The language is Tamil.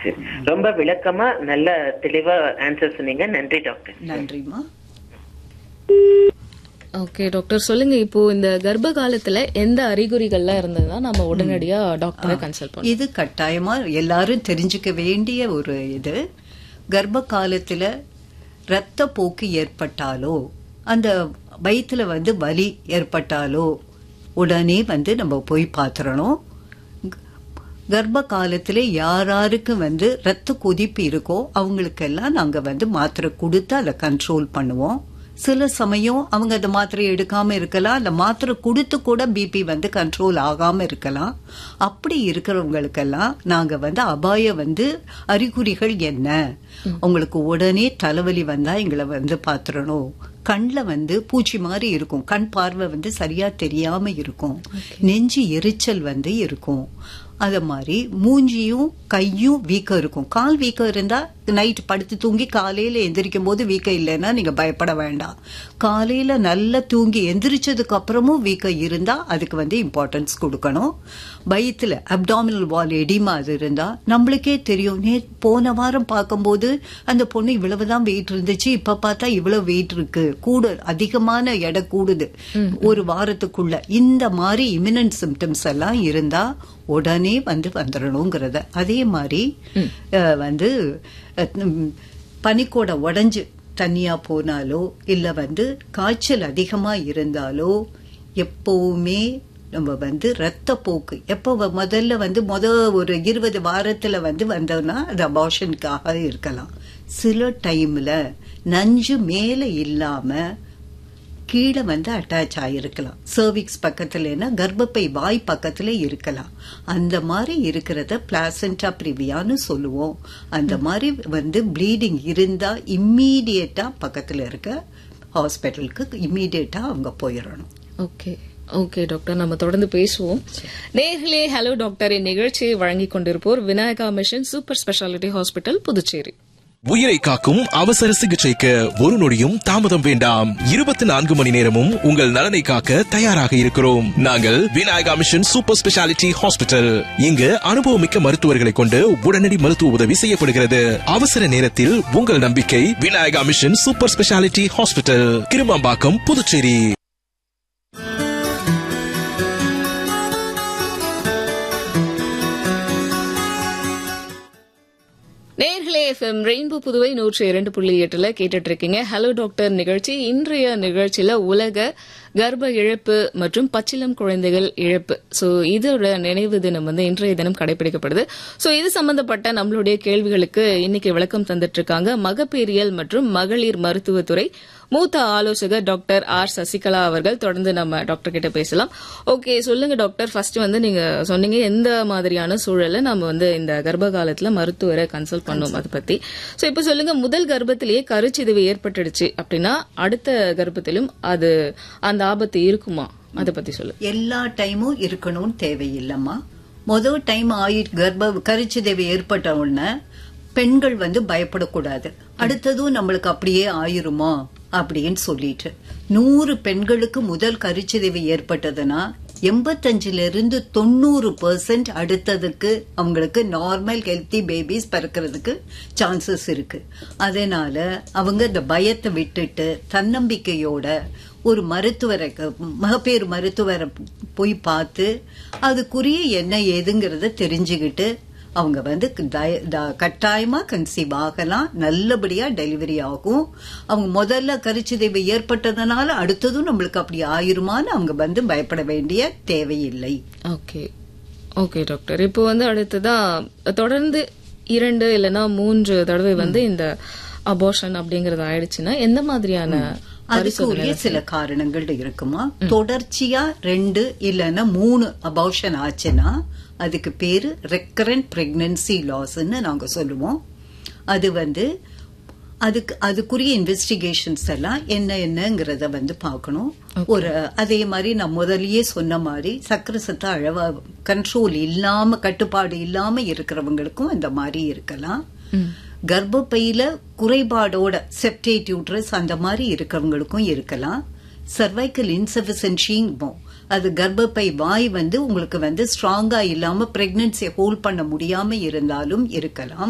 சரி ரொம்ப விளக்கமா நல்ல தெளிவா ஆன்சர் சொன்னீங்க நன்றி டாக்டர் நன்றிம்மா ஓகே டாக்டர் சொல்லுங்க இப்போ இந்த கர்ப்ப காலத்துல எந்த அறிகுறிகள்லாம் இருந்ததுன்னா நம்ம உடனடியா டாக்டரை கன்சல்ட் பண்ணணும் இது கட்டாயமா எல்லாரும் தெரிஞ்சுக்க வேண்டிய ஒரு இது கர்ப்ப காலத்துல இரத்த போக்கு ஏற்பட்டாலோ அந்த வயித்துல வந்து வலி ஏற்பட்டாலோ உடனே வந்து நம்ம போய் பார்த்துறணும் கர்ப்ப காலத்துல யாராருக்கு வந்து ரத்த கொதிப்பு இருக்கோ அவங்களுக்கெல்லாம் நாங்க வந்து மாத்திரை கொடுத்து அதை கண்ட்ரோல் பண்ணுவோம் சில சமயம் அவங்க அந்த மாத்திரை எடுக்காம இருக்கலாம் அந்த மாத்திரை கொடுத்து கூட பிபி வந்து கண்ட்ரோல் ஆகாம இருக்கலாம் அப்படி இருக்கிறவங்களுக்கெல்லாம் நாங்க வந்து அபாய வந்து அறிகுறிகள் என்ன உங்களுக்கு உடனே தலைவலி வந்தா எங்களை வந்து பாத்துறணும் கண்ணில் வந்து பூச்சி மாதிரி இருக்கும் கண் பார்வை வந்து சரியா தெரியாம இருக்கும் நெஞ்சு எரிச்சல் வந்து இருக்கும் அத மாதிரி மூஞ்சியும் கையும் வீக்கம் இருக்கும் கால் வீக்கம் இருந்தா நைட் படுத்து தூங்கி காலையில எந்திரிக்கும் போது வீக்கம் இல்லைன்னா நீங்க பயப்பட வேண்டாம் காலையில நல்லா தூங்கி எந்திரிச்சதுக்கு அப்புறமும் வீக்கம் இருந்தா அதுக்கு வந்து இம்பார்ட்டன்ஸ் கொடுக்கணும் வயிற்றுல அப்டாமினல் வால் எடிமா அது இருந்தா நம்மளுக்கே தெரியும் நே போன வாரம் பார்க்கும்போது அந்த பொண்ணு இவ்வளவுதான் வெயிட் இருந்துச்சு இப்ப பார்த்தா இவ்வளவு வெயிட் இருக்கு கூட அதிகமான எடை கூடுது ஒரு வாரத்துக்குள்ள இந்த மாதிரி இமினன்ட் சிம்டம்ஸ் எல்லாம் இருந்தா உடனே வந்து வந்துடணுங்கிறத அதே மாதிரி அஹ், வந்து அஹ், உம், பனிக்கூட உடைஞ்சு தனியா போனாலோ இல்ல வந்து காய்ச்சல் அதிகமா இருந்தாலோ எப்பவுமே நம்ம வந்து ரத்த போக்கு எப்போ வ- முதல்ல வந்து முத ஒரு இருபது வாரத்துல வந்து வந்தோம்னா அது அபார்ஷனுக்காக இருக்கலாம் சில டைம்ல நஞ்சு மேல இல்லாம கீழே வந்து அட்டாச் ஆயிருக்கலாம் சர்விக்ஸ் பக்கத்துலனா கர்ப்பப்பை வாய் பக்கத்துல இருக்கலாம் அந்த மாதிரி இருக்கிறத பிளாசண்டா பிரிவியான்னு சொல்லுவோம் அந்த மாதிரி வந்து ப்ளீடிங் இருந்தா இம்மீடியட்டா பக்கத்துல இருக்க ஹாஸ்பிட்டலுக்கு இம்மீடியட்டா அவங்க போயிடணும் ஓகே ஓகே டாக்டர் நம்ம தொடர்ந்து பேசுவோம் நேர்களே ஹலோ டாக்டர் இந்நிகழ்ச்சியை வழங்கிக் கொண்டிருப்போர் Vinayaka mission super speciality hospital Puducherry உயிரை காக்கும் அவசர சிகிச்சைக்கு ஒரு நொடியும் தாமதம் வேண்டாம் இருபத்தி நான்கு மணி நேரமும் உங்கள் நலனை காக்க தயாராக இருக்கிறோம் நாங்கள் Vinayaka mission super speciality hospital இங்கு அனுபவமிக்க மருத்துவர்களை கொண்டு உடனடி மருத்துவ உதவி செய்யப்படுகிறது அவசர நேரத்தில் உங்கள் நம்பிக்கை Vinayaka mission super speciality hospital Kirumampakkam Puducherry நேர்களே எஃப்எம் ரெயின்போ புதுவை நூற்றி இரண்டு புள்ளி எட்டுல கேட்டுட்டு இருக்கீங்க ஹலோ டாக்டர் நிகழ்ச்சி இன்றைய நிகழ்ச்சியில உலக கர்ப்ப இழப்பு மற்றும் பச்சிளம் குழந்தைகள் இழப்பு சோ இதோட நினைவு தினம் வந்து இன்றைய தினம் கடைபிடிக்கப்படுது சோ இது சம்பந்தப்பட்ட நம்மளுடைய கேள்விகளுக்கு இன்னைக்கு விளக்கம் தந்துட்டு இருக்காங்க மகப்பேறியல் மற்றும் மகளிர் மருத்துவத்துறை மூத்த ஆலோசகர் டாக்டர் ஆர் சசிகலா அவர்கள் தொடர்ந்து நம்ம டாக்டர் கிட்ட பேசலாம் ஓகே சொல்லுங்க டாக்டர் ஃபர்ஸ்ட் வந்து நீங்க சொன்னீங்க எந்த மாதிரியான சூழல்ல நம்ம வந்து இந்த கர்ப்ப காலத்துல மருத்துவரை கன்சல்ட் பண்ணோம் அதை பத்தி சோ இப்ப சொல்லுங்க முதல் கர்ப்பத்திலேயே கருச்சிதைவு ஏற்பட்டுடுச்சு அப்படின்னா அடுத்த கர்ப்பத்திலும் அது அந்த ஆபத்து இருக்குமா அதை பத்தி சொல்லு எல்லா டைமும் இருக்கணும்னு தேவையில்லைம்மா முதல் டைம் ஆயி கர்ப்ப கருச்சிதைவு ஏற்பட்ட உடனே பெண்கள் வந்து பயப்படக்கூடாது அடுத்ததும் நம்மளுக்கு அப்படியே ஆயிருமா அப்படின்னு சொல்லிட்டு நூறு பெண்களுக்கு முதல் கருச்சிதைவு ஏற்பட்டதுன்னா எண்பத்தஞ்சுல இருந்து தொண்ணூறு பெர்சென்ட் அடுத்ததுக்கு அவங்களுக்கு நார்மல் ஹெல்த்தி பேபிஸ் பிறக்கிறதுக்கு சான்சஸ் இருக்கு அதனால அவங்க இந்த பயத்தை விட்டுட்டு தன்னம்பிக்கையோட ஒரு மருத்துவரை மகப்பேறு மருத்துவரை போய் பார்த்து அதுக்குரிய என்ன ஏதுங்கிறத தெரிஞ்சுக்கிட்டு அவங்க வந்து தய- த- கட்டாயமா கன்சீவ் ஆகலாம் நல்லபடியா டெலிவரி ஆகும் அவங்க முதல்ல கருச்சிதைவு ஏற்பட்டதுனால அடுத்ததும் நம்மளுக்கு அப்படி ஆயிருமான்னு அவங்க வந்து பயப்பட வேண்டிய தேவையில்லை ஓகே ஓகே டாக்டர் இப்போ வந்து அடுத்ததா தொடர்ந்து இரண்டு இல்லைன்னா மூன்று தடவை வந்து இந்த அபோஷன் அப்படிங்கறது ஆயிடுச்சுன்னா எந்த மாதிரியான அதுக்குரிய சில காரணங்கள் இருக்குமா தொடர்ச்சியா ரெண்டு இல்லைன்னா மூணு அபார்ஷன் ஆச்சுன்னா அதுக்கு பேரு ரெக்கரண்ட் பிரெக்னன்சி லாஸ்ன்னு நாங்க சொல்லுவோம் அது வந்து அதுக்கு அதுக்குரிய இன்வெஸ்டிகேஷன்ஸ் எல்லாம் என்ன என்னங்கிறத வந்து பார்க்கணும் ஒரு அதே மாதிரி நான் முதல்லயே சொன்ன மாதிரி சக்கர சத்த அளவா கண்ட்ரோல் இல்லாம கட்டுப்பாடு இல்லாம இருக்கிறவங்களுக்கும் இந்த மாதிரி இருக்கலாம் கர்ப்பப்பையில குறைபாடோட செப்டேட் யூட்ரஸ் அந்த மாதிரி இருக்கிறவங்களுக்கும் இருக்கலாம் சர்வைக்கல் இன்சபிஷன்சிங்கும் அது கர்ப்பப்பை வாய் வந்து உங்களுக்கு வந்து ஸ்ட்ராங்கா இல்லாம பிரெக்னன்சியை ஹோல்ட் பண்ண முடியாம இருந்தாலும் இருக்கலாம்